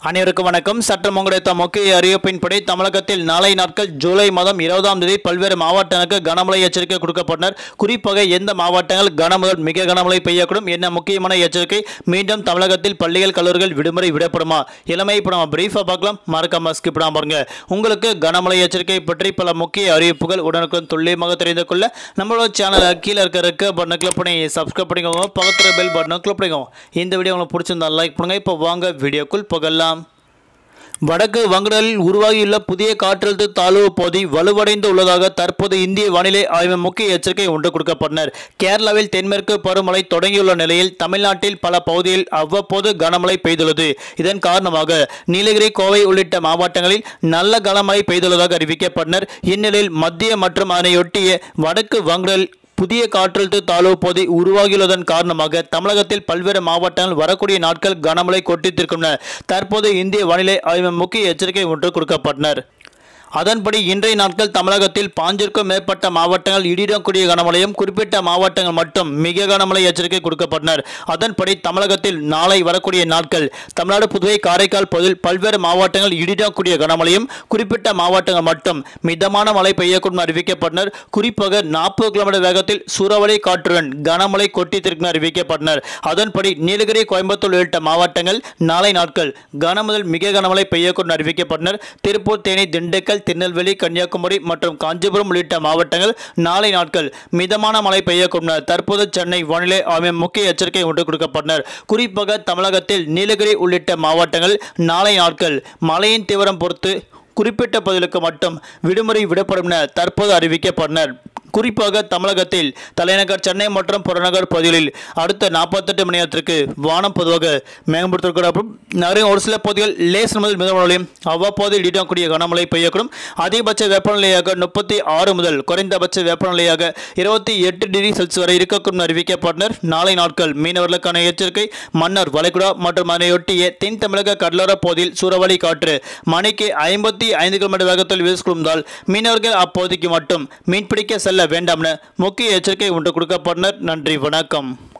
அனைவருக்கும் வணக்கம் சட்டம் கிடைத்த முக்கிய அறிவிப்பின்படி தமிழகத்தில் நாளை நாட்கள் ஜூலை மாதம் இருபதாம் தேதி பல்வேறு மாவட்டங்களுக்கு கனமழை எச்சரிக்கை கொடுக்கப்பட்டனர் குறிப்பாக எந்த மாவட்டங்கள் கனமுதல் மிக கனமழை பெய்யக்கூடும் என்ன முக்கியமான எச்சரிக்கை மீண்டும் தமிழகத்தில் பள்ளிகள் கல்லூரிகள் விடுமுறை விடப்படுமா இளமை இப்போ நம்ம பிரீஃபாக பார்க்கலாம் மறக்காம ஸ்கிப் பண்ணாம பாருங்க உங்களுக்கு கனமழை எச்சரிக்கை பற்றி பல முக்கிய அறிவிப்புகள் உடனுக்குடன் துல்லியமாக தெரிந்து கொள்ள நம்மளோட சேனலை கீழே இருக்க இருக்க பட்டனை கிளிக் பண்ணி சப்ஸ்கிரைப் பண்ணிக்கோங்க பக்கத்தில் பெல் பட்டனை கிளிக் பண்ணிக்கோங்க இந்த வீடியோ உங்களுக்கு பிடிச்சிருந்தா லைக் பண்ணுங்க இப்போ வாங்க வீடியோக்குள் புகழலாம் வடக்கு வங்கடலில் உருவாகியுள்ள புதிய காற்றழுத்த தாழ்வு பகுதி வலுவடைந்து உள்ளதாக தற்போது இந்திய வானிலை ஆய்வு முக்கிய எச்சரிக்கை ஒன்று கொடுக்கப்பட்டனர் கேரளாவில் தென்மேற்கு பருவமழை தொடங்கியுள்ள நிலையில் தமிழ்நாட்டில் பல பகுதிகளில் அவ்வப்போது கனமழை பெய்துள்ளது இதன் காரணமாக நீலகிரி கோவை உள்ளிட்ட மாவட்டங்களில் நல்ல கனமழை பெய்துள்ளதாக அறிவிக்கப்பட்டனர் இந்நிலையில் மத்திய மற்றும் அதனையொட்டிய வடக்கு வங்கடல் புதிய காற்றழுத்த தாழ்வு பகுதி உருவாகியுள்ளதன் காரணமாக தமிழகத்தில் பல்வேறு மாவட்டங்கள் வரக்கூடிய நாட்கள் கனமழை கொட்டித்திருக்கும் தற்போது இந்திய வானிலை ஆய்வு முக்கிய எச்சரிக்கை ஒன்று கொடுக்கப்பட்டனர் அதன்படி இன்றைய நாட்கள் தமிழகத்தில் பாஞ்சிற்கும் மேற்பட்ட மாவட்டங்கள் இடிடக்கூடிய கனமழையும் குறிப்பிட்ட மாவட்டங்கள் மட்டும் மிக கனமழை எச்சரிக்கை கொடுக்கப்பட்டனர் அதன்படி தமிழகத்தில் நாளை வரக்கூடிய நாட்கள் தமிழ்நாடு புதுவை காரைக்கால் பகுதியில் பல்வேறு மாவட்டங்கள் இடிடக்கூடிய கனமழையும் குறிப்பிட்ட மாவட்டங்கள் மட்டும் மிதமான மழை பெய்யக்கூடும் அறிவிக்கப்பட்டனர் குறிப்பாக நாற்பது கிலோமீட்டர் வேகத்தில் சூறாவளி காற்றுடன் கனமழை கொட்டித்திருக்கும் அறிவிக்கப்பட்டனர் அதன்படி நீலகிரி கோயம்புத்தூர் உள்ளிட்ட மாவட்டங்கள் நாளை நாட்கள் கனமுதல் மிக கனமழை பெய்யக்கூடும் அறிவிக்கப்பட்டனர் திருப்பூர் தேனி திண்டுக்கல் திருநெல்வேலி கன்னியாகுமரி மற்றும் காஞ்சிபுரம் உள்ளிட்ட மாவட்டங்கள் நாளை நாட்கள் மிதமான மழை பெய்யக்கூடும் தற்போது சென்னை வானிலை ஆய்வு முக்கிய எச்சரிக்கை ஒன்று கொடுக்கப்பட்டனர் குறிப்பாக தமிழகத்தில் நீலகிரி உள்ளிட்ட மாவட்டங்கள் நாளை நாட்கள் மழையின் தீவிரம் பொறுத்து குறிப்பிட்ட பகுதிகளுக்கு மட்டும் விடுமுறை விடப்படும் என தற்போது அறிவிக்கப்பட்டனர் குறிப்பாக தமிழகத்தில் தலைநகர் சென்னை மற்றும் புறநகர் பகுதிகளில் அடுத்த நாற்பத்தெட்டு மணி நேரத்திற்கு வானம் பொதுவாக மேம்படுத்திருக்கிறப்ப நகரின் ஒரு சில பகுதிகள் லேஸ் முதல் மிதமழையும் அவ்வப்போது இடிடக்கூடிய கனமழை பெய்யக்கூடும் அதிகபட்ச வெப்பநிலையாக முப்பத்தி ஆறு முதல் குறைந்தபட்ச வெப்பநிலையாக இருபத்தி எட்டு டிகிரி செல்சியஸ் வரை இருக்கக்கூடும் அறிவிக்கப்பட்டனர் நாளை நாட்கள் மீனவர்களுக்கான எச்சரிக்கை மன்னர் வளைகுடா மற்றும் அதனையொட்டிய தென் தமிழக கடலோர பகுதியில் சூறாவளி காற்று மணிக்கு ஐம்பத்தி ஐந்து கிலோமீட்டர் வேகத்தில் வீசுகிறதால் மீனவர்கள் அப்பகுதிக்கு மட்டும் மீன்பிடிக்க செல்ல வேண்டாம் என முக்கிய எச்சரிக்கை ஒன்று கொடுக்கப்பட்டனர் நன்றி வணக்கம்